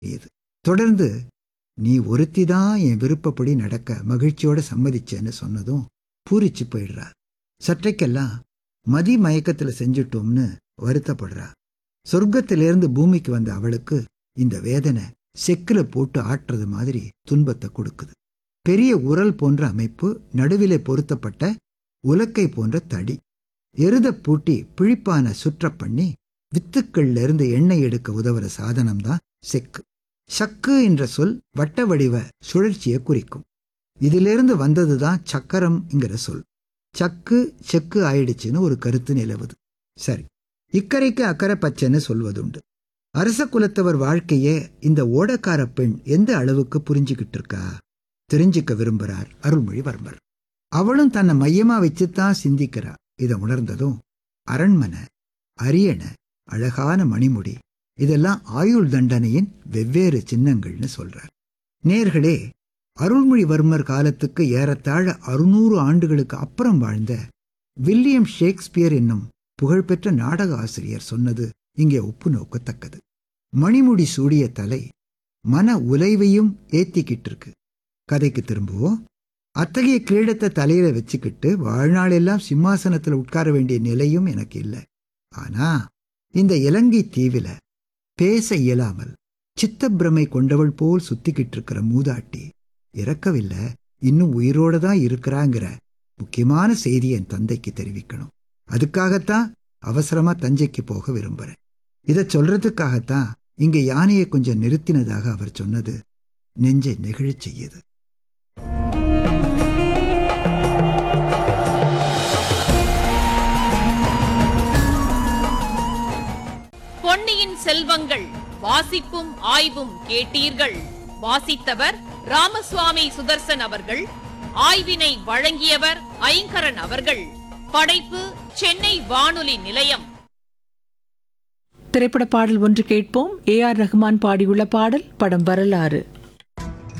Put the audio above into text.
இது தொடர்ந்து நீ ஒருத்தி தான் என் விருப்பப்படி நடக்க மகிழ்ச்சியோட சம்மதிச்சேன்னு சொன்னதும் பூரிச்சு போயிடுறா சற்றைக்கெல்லாம் மதி மயக்கத்துல செஞ்சுட்டோம்னு வருத்தப்படுறா சொர்க்கத்திலிருந்து பூமிக்கு வந்த அவளுக்கு இந்த வேதனை செக்குல போட்டு ஆட்டுறது மாதிரி துன்பத்தை கொடுக்குது பெரிய உரல் போன்ற அமைப்பு நடுவிலே பொருத்தப்பட்ட உலக்கை போன்ற தடி எருத பூட்டி பிழிப்பான சுற்ற பண்ணி வித்துக்கள்ல இருந்து எண்ணெய் எடுக்க உதவுற சாதனம் தான் செக்கு சக்கு என்ற சொல் வட்ட வடிவ சுழற்சியை குறிக்கும் இதிலிருந்து வந்ததுதான் சக்கரம்ங்கிற சொல் சக்கு செக்கு ஆயிடுச்சுன்னு ஒரு கருத்து நிலவுது சரி இக்கரைக்கு அக்கறை பச்சைன்னு சொல்வதுண்டு அரச குலத்தவர் வாழ்க்கையே இந்த ஓடக்கார பெண் எந்த அளவுக்கு புரிஞ்சுக்கிட்டு இருக்கா தெரிஞ்சுக்க விரும்புறார் அருள்மொழிவர்மர் அவளும் தன்னை மையமா வச்சுத்தான் சிந்திக்கிறா இதை உணர்ந்ததும் அரண்மனை அரியணை அழகான மணிமுடி இதெல்லாம் ஆயுள் தண்டனையின் வெவ்வேறு சின்னங்கள்னு சொல்றார் நேர்களே அருள்மொழிவர்மர் காலத்துக்கு ஏறத்தாழ அறுநூறு ஆண்டுகளுக்கு அப்புறம் வாழ்ந்த வில்லியம் ஷேக்ஸ்பியர் என்னும் புகழ்பெற்ற நாடக ஆசிரியர் சொன்னது இங்கே ஒப்பு நோக்கத்தக்கது மணிமுடி சூடிய தலை மன உலைவையும் ஏத்திக்கிட்டு இருக்கு கதைக்கு திரும்புவோம் அத்தகைய கிரீடத்தை தலையில வச்சுக்கிட்டு வாழ்நாளெல்லாம் சிம்மாசனத்துல உட்கார வேண்டிய நிலையும் எனக்கு இல்லை ஆனா இந்த இலங்கை தீவில பேச இயலாமல் சித்தப்பிரமை கொண்டவள் போல் சுத்திக்கிட்டு இருக்கிற மூதாட்டி இறக்கவில்லை இன்னும் உயிரோட தான் இருக்கிறாங்கிற முக்கியமான செய்தி என் தந்தைக்கு தெரிவிக்கணும் அதுக்காகத்தான் அவசரமா தஞ்சைக்கு போக விரும்புறேன் இதை சொல்றதுக்காகத்தான் இங்க யானையை கொஞ்சம் நிறுத்தினதாக அவர் சொன்னது நெஞ்சை நெகிழச் செய்யுது பொன்னியின் செல்வங்கள் வாசிப்பும் ஆய்வும் கேட்டீர்கள் வாசித்தவர் ராமசுவாமி சுதர்சன் அவர்கள் ஆய்வினை வழங்கியவர் ஐங்கரன் அவர்கள் படைப்பு சென்னை வானொலி நிலையம் திரைப்பட பாடல் ஒன்று கேட்போம் ஏ ஆர் ரஹ்மான் பாடியுள்ள பாடல் படம் வரலாறு